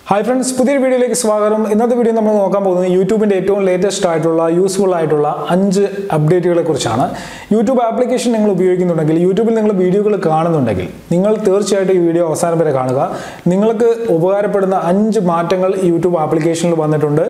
hi friends പുതിയൊരു വീഡിയോയിലേക്ക് സ്വാഗതം ഇന്നത്തെ വീഡിയോ നമ്മൾ നോക്കാൻ പോകുന്നത് യൂട്യൂബിൻ്റെ ഏറ്റവും ലേറ്റസ്റ്റ് ആയിട്ടുള്ള യൂസ്ഫുൾ ആയിട്ടുള്ള അഞ്ച് അപ്ഡേറ്റുകളെ കുറിച്ചാണ് യൂട്യൂബ് ആപ്ലിക്കേഷൻ നിങ്ങൾ ഉപയോഗിക്കുന്നുണ്ടെങ്കിൽ യൂട്യൂബിൽ നിങ്ങൾ വീഡിയോകൾ കാണുന്നുണ്ടെങ്കിൽ നിങ്ങൾ തീർച്ചയായിട്ടും ഈ വീഡിയോ അവസാനം വരെ കാണുക നിങ്ങൾക്ക് ഉപകാരപ്പെടുന്ന അഞ്ച് മാറ്റങ്ങൾ ഈ യൂട്യൂബ് ആപ്ലിക്കേഷനിൽ വന്നിട്ടുണ്ട്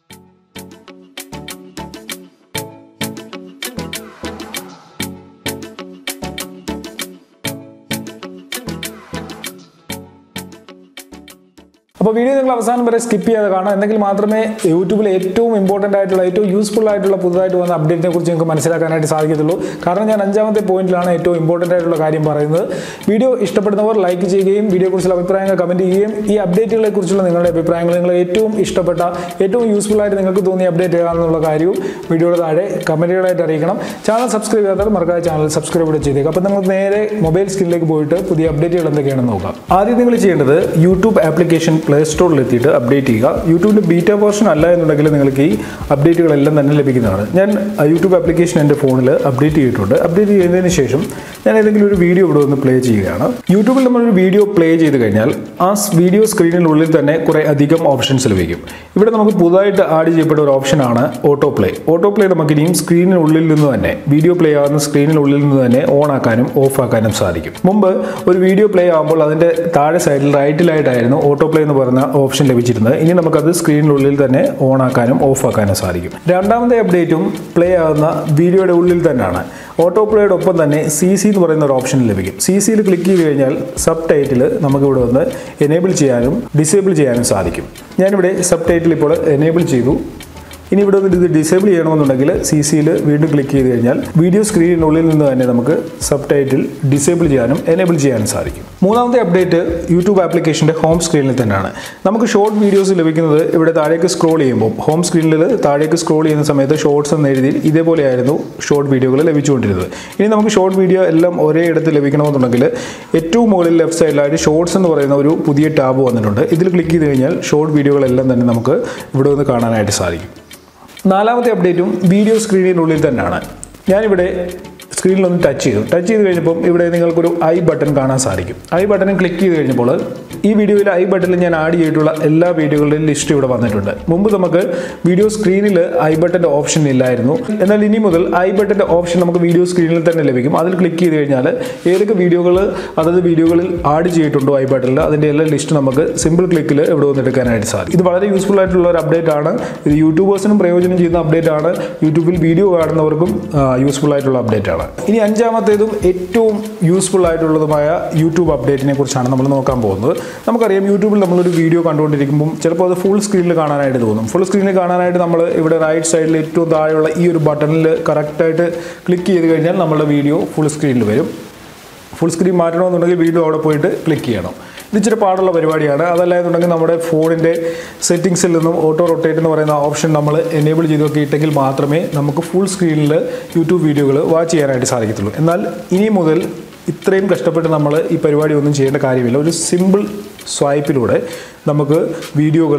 അപ്പോൾ വീഡിയോ നിങ്ങൾ അവസാനം വരെ സ്കിപ്പ് ചെയ്യാതെ കാണാം എന്നെങ്കിൽ മാത്രമേ യൂട്യൂബിൽ ഏറ്റവും ഇമ്പോർട്ടൻ്റ് ആയിട്ടുള്ള ഏറ്റവും യൂസ്ഫുൾ ആയിട്ടുള്ള പുതുതായിട്ട് വന്ന അപ്ഡേറ്റിനെ കുറിച്ച് നിങ്ങൾക്ക് മനസ്സിലാക്കാനായിട്ട് സാധിക്കത്തുള്ളൂ കാരണം ഞാൻ അഞ്ചാമത്തെ പോയിന്റിലാണ് ഏറ്റവും ഇമ്പോർട്ടൻ്റ് ആയിട്ടുള്ള കാര്യം പറയുന്നത് വീഡിയോ ഇഷ്ടപ്പെടുന്നവർ ലൈക്ക് ചെയ്യുകയും വീഡിയോയെക്കുറിച്ചുള്ള അഭിപ്രായങ്ങൾ കമൻറ്റ് ചെയ്യുകയും ഈ അപ്ഡേറ്റുകളെ കുറിച്ചുള്ള നിങ്ങളുടെ അഭിപ്രായങ്ങൾ നിങ്ങൾ ഏറ്റവും ഇഷ്ടപ്പെട്ട ഏറ്റവും യൂസ്ഫുൾ ആയിട്ട് നിങ്ങൾക്ക് തോന്നിയ അപ്ഡേറ്റ് ഏതാണെന്നുള്ള കാര്യവും വീഡിയോയുടെ താഴെ കമൻറ്റുകളായിട്ട് അറിയിക്കണം ചാനൽ സബ്സ്ക്രൈബ് ചെയ്യാത്തവർ മറക്കാതെ ചാനൽ സബ്സ്ക്രൈബ് കൂടെ ചെയ്തേക്കും അപ്പോൾ നിങ്ങൾ നേരെ മൊബൈൽ സ്ക്രീനിലേക്ക് പോയിട്ട് പുതിയ അപ്ഡേറ്റുകൾ എന്തൊക്കെയാണെന്ന് നോക്കാം ആദ്യം നിങ്ങൾ ചെയ്യേണ്ടത് യൂട്യൂബ് ആപ്ലിക്കേഷൻ പ്ലേ സ്റ്റോറിൽ എത്തിയിട്ട് അപ്ഡേറ്റ് ചെയ്യുക യൂട്യൂബിൻ്റെ ബീറ്റ വേർഷൻ അല്ല എന്നുണ്ടെങ്കിൽ നിങ്ങൾക്ക് ഈ അപ്ഡേറ്റുകളെല്ലാം തന്നെ ലഭിക്കുന്നതാണ് ഞാൻ ആ യൂട്യൂബ് ആപ്ലിക്കേഷൻ എൻ്റെ ഫോണിൽ അപ്ഡേറ്റ് ചെയ്തിട്ടുണ്ട് അപ്ഡേറ്റ് ചെയ്തതിന് ശേഷം ഞാൻ ഏതെങ്കിലും ഒരു വീഡിയോ ഇവിടെ ഒന്ന് പ്ലേ ചെയ്യുകയാണ് യൂട്യൂബിൽ നമ്മളൊരു വീഡിയോ പ്ലേ ചെയ്ത് കഴിഞ്ഞാൽ ആ വീഡിയോ സ്ക്രീനിനുള്ളിൽ തന്നെ കുറേ അധികം ഓപ്ഷൻസ് ലഭിക്കും ഇവിടെ നമുക്ക് പുതുതായിട്ട് ആഡ് ചെയ്യപ്പെട്ട ഒരു ഓപ്ഷനാണ് ഓട്ടോ പ്ലേ ഓട്ടോ പ്ലേ നമുക്ക് ഇനിയും സ്ക്രീനിനുള്ളിൽ നിന്ന് തന്നെ വീഡിയോ പ്ലേ ആകുന്ന സ്ക്രീനിനുള്ളിൽ നിന്ന് തന്നെ ഓൺ ആക്കാനും ഓഫ് ആക്കാനും സാധിക്കും മുമ്പ് ഒരു വീഡിയോ പ്ലേ ആകുമ്പോൾ അതിൻ്റെ താഴെ സൈഡിൽ റൈറ്റിലായിട്ടായിരുന്നു ഓട്ടോ പ്ലേ എന്ന് പറയുന്ന ഓപ്ഷൻ ലഭിച്ചിരുന്നത് ഇനി നമുക്കത് സ്ക്രീനിനുള്ളിൽ തന്നെ ഓൺ ആക്കാനും ഓഫ് ആക്കാനും സാധിക്കും രണ്ടാമത്തെ അപ്ഡേറ്റും പ്ലേ ആകുന്ന വീഡിയോയുടെ ഉള്ളിൽ തന്നെയാണ് ഓട്ടോ പ്ലേയുടെ ഒപ്പം തന്നെ സി സി എന്ന് പറയുന്ന ഒരു ഓപ്ഷൻ ലഭിക്കും സി സിയിൽ ക്ലിക്ക് ചെയ്ത് കഴിഞ്ഞാൽ സബ് ടൈറ്റിൽ നമുക്ക് ഇവിടെ വന്ന് എനേബിൾ ചെയ്യാനും ഡിസേബിൾ ചെയ്യാനും സാധിക്കും ഞാനിവിടെ സബ് ടൈറ്റിൽ ഇപ്പോൾ എനേബിൾ ചെയ്തു ഇനി ഇവിടെ വന്നിട്ട് ഇത് ഡിസേബിൾ ചെയ്യണമെന്നുണ്ടെങ്കിൽ സി സിയിൽ വീണ്ടും ക്ലിക്ക് ചെയ്ത് കഴിഞ്ഞാൽ വീഡിയോ സ്ക്രീനിനുള്ളിൽ നിന്ന് തന്നെ നമുക്ക് സബ് ടൈറ്റിൽ ഡിസേബിൾ ചെയ്യാനും എനേബിൾ ചെയ്യാനും സാധിക്കും മൂന്നാമത്തെ അപ്ഡേറ്റ് യൂട്യൂബ് ആപ്ലിക്കേഷൻ്റെ ഹോം സ്ക്രീനിൽ തന്നെയാണ് നമുക്ക് ഷോർട്ട് വീഡിയോസ് ലഭിക്കുന്നത് ഇവിടെ താഴേക്ക് സ്ക്രോൾ ചെയ്യുമ്പോൾ ഹോം സ്ക്രീനിൽ താഴേക്ക് സ്ക്രോൾ ചെയ്യുന്ന സമയത്ത് ഷോർട്സ് എന്ന എഴുതി ഇതേപോലെയായിരുന്നു ഷോർട്ട് വീഡിയോകൾ ലഭിച്ചുകൊണ്ടിരുന്നത് ഇനി നമുക്ക് ഷോർട്ട് വീഡിയോ എല്ലാം ഒരേ ഇടത്ത് ലഭിക്കണമെന്നുണ്ടെങ്കിൽ ഏറ്റവും മുകളിൽ ലെഫ്റ്റ് സൈഡിലായിട്ട് ഷോർട്സ് എന്ന് പറയുന്ന ഒരു പുതിയ ടാബ് വന്നിട്ടുണ്ട് ഇതിൽ ക്ലിക്ക് ചെയ്ത് കഴിഞ്ഞാൽ ഷോർട്ട് വീഡിയോകളെല്ലാം തന്നെ നമുക്ക് ഇവിടെ നിന്ന് കാണാനായിട്ട് സാധിക്കും നാലാമത്തെ അപ്ഡേറ്റും വീഡിയോ സ്ക്രീനിനുള്ളിൽ തന്നെയാണ് ഞാനിവിടെ സ്ക്രീനിലൊന്ന് ടച്ച് ചെയ്തു ടച്ച് ചെയ്ത് കഴിഞ്ഞപ്പോൾ ഇവിടെ നിങ്ങൾക്കൊരു ഐ ബട്ടൺ കാണാൻ സാധിക്കും ഐ ബട്ടണിൽ ക്ലിക്ക് ചെയ്ത് കഴിഞ്ഞപ്പോൾ ഈ വീഡിയോയിൽ ഐ ബട്ടണിൽ ഞാൻ ആഡ് ചെയ്തിട്ടുള്ള എല്ലാ വീഡിയോകളുടെയും ലിസ്റ്റ് ഇവിടെ വന്നിട്ടുണ്ട് മുമ്പ് നമുക്ക് വീഡിയോ സ്ക്രീനിൽ ഐ ബട്ടൻ്റെ ഓപ്ഷൻ ഇല്ലായിരുന്നു എന്നാൽ ഇനി മുതൽ ഐ ബട്ടൻ്റെ ഓപ്ഷൻ നമുക്ക് വീഡിയോ സ്ക്രീനിൽ തന്നെ ലഭിക്കും അതിൽ ക്ലിക്ക് ചെയ്ത് കഴിഞ്ഞാൽ ഏതൊക്കെ വീഡിയോകൾ അതത് വീഡിയോകളിൽ ആഡ് ചെയ്തിട്ടുണ്ടോ ഐ ബട്ടണിൽ അതിൻ്റെ എല്ലാ ലിസ്റ്റ് നമുക്ക് സിമ്പിൾ ക്ലിക്കിൽ ഇവിടെ വന്ന് എടുക്കാനായിട്ട് സാധിക്കും ഇത് വളരെ യൂസ്ഫുൾ ആയിട്ടുള്ള ഒരു അപ്ഡേറ്റ് ആണ് ഇത് യൂട്യൂബേഴ്സിനും പ്രയോജനം ചെയ്യുന്ന അപ്ഡേറ്റ് ആണ് യൂട്യൂബിൽ വീഡിയോ കാണുന്നവർക്കും യൂസ്ഫുൾ ആയിട്ടുള്ള അപ്ഡേറ്റ് ആണ് ഇനി അഞ്ചാമത്തേതും ഏറ്റവും യൂസ്ഫുൾ ആയിട്ടുള്ളതുമായ യൂട്യൂബ് അപ്ഡേറ്റിനെ കുറിച്ചാണ് നമ്മൾ നോക്കാൻ പോകുന്നത് നമുക്കറിയാം യൂട്യൂബിൽ നമ്മളൊരു വീഡിയോ കണ്ടുകൊണ്ടിരിക്കുമ്പോൾ ചിലപ്പോൾ അത് ഫുൾ സ്ക്രീനിൽ കാണാനായിട്ട് തോന്നും ഫുൾ സ്ക്രീനിൽ കാണാനായിട്ട് നമ്മൾ ഇവിടെ റൈറ്റ് സൈഡിൽ ഏറ്റവും താഴെയുള്ള ഈ ഒരു ബട്ടണിൽ കറക്റ്റായിട്ട് ക്ലിക്ക് ചെയ്ത് കഴിഞ്ഞാൽ നമ്മുടെ വീഡിയോ ഫുൾ സ്ക്രീനിൽ വരും ഫുൾ സ്ക്രീൻ മാറ്റണമെന്നുണ്ടെങ്കിൽ വീണ്ടും അവിടെ പോയിട്ട് ക്ലിക്ക് ചെയ്യണം ഇത് ഇച്ചിരി പാടുള്ള പരിപാടിയാണ് അതല്ല എന്നുണ്ടെങ്കിൽ നമ്മുടെ ഫോണിൻ്റെ സെറ്റിങ്സിൽ നിന്നും ഓട്ടോ റൊട്ടേറ്റ് എന്ന് പറയുന്ന ഓപ്ഷൻ നമ്മൾ എനേബിൾ ചെയ്തൊക്കെ ഇട്ടെങ്കിൽ മാത്രമേ നമുക്ക് ഫുൾ സ്ക്രീനിൽ യൂട്യൂബ് വീഡിയോകൾ വാച്ച് ചെയ്യാനായിട്ട് സാധിക്കത്തുള്ളൂ എന്നാൽ ഇനി മുതൽ ഇത്രയും കഷ്ടപ്പെട്ട് നമ്മൾ ഈ പരിപാടി ഒന്നും ചെയ്യേണ്ട കാര്യമില്ല ഒരു സിമ്പിൾ സ്വൈപ്പിലൂടെ നമുക്ക് വീഡിയോകൾ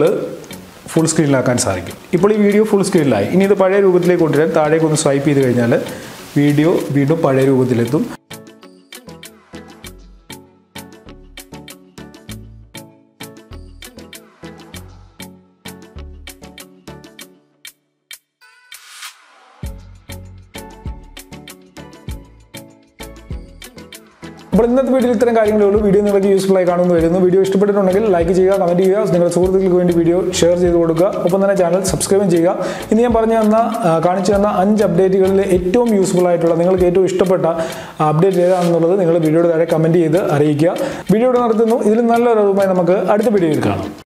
ഫുൾ സ്ക്രീനിലാക്കാൻ സാധിക്കും ഇപ്പോൾ ഈ വീഡിയോ ഫുൾ സ്ക്രീനിലായി ഇനി ഇത് പഴയ രൂപത്തിലേക്ക് കൊണ്ടുവരാൻ താഴേക്ക് ഒന്ന് സ്വൈപ്പ് ചെയ്ത് കഴിഞ്ഞാൽ വീഡിയോ വീണ്ടും പഴയ രൂപത്തിലെത്തും അപ്പോൾ ഇന്നത്തെ വീഡിയോയിൽ ഇത്തരം കാര്യങ്ങളേ ഉള്ളൂ വീഡിയോ നിങ്ങൾക്ക് യൂസ്ഫുൾ ആയി കാണുന്നു വരുന്നു വീഡിയോ ഇഷ്ടപ്പെട്ടിട്ടുണ്ടെങ്കിൽ ലൈക്ക് ചെയ്യുക കമൻറ്റ് ചെയ്യുക നിങ്ങളുടെ സുഹൃത്തുക്കൾക്ക് വേണ്ടി വീഡിയോ ഷെയർ ചെയ്ത് കൊടുക്കുക ഒപ്പം തന്നെ ചാനൽ സബ്സ്ക്രൈബ് ചെയ്യുക ഇന്ന് ഞാൻ പറഞ്ഞു തന്ന ആ, കാണിച്ചു തന്ന അഞ്ച് അപ്ഡേറ്റുകളിൽ ഏറ്റവും യൂസ്ഫുൾ ആയിട്ടുള്ള നിങ്ങൾക്ക് ഏറ്റവും ഇഷ്ടപ്പെട്ട അപ്ഡേറ്റ് ഏതാണെന്നുള്ളത് നിങ്ങൾ വീഡിയോയുടെ താഴെ കമൻറ്റ് ചെയ്ത് അറിയിക്കുക വീഡിയോയുടെ നടത്തുന്നു ഇതിൽ നല്ലൊരു അറിവുമായി നമുക്ക് അടുത്ത വീഡിയോയിൽ കാണാം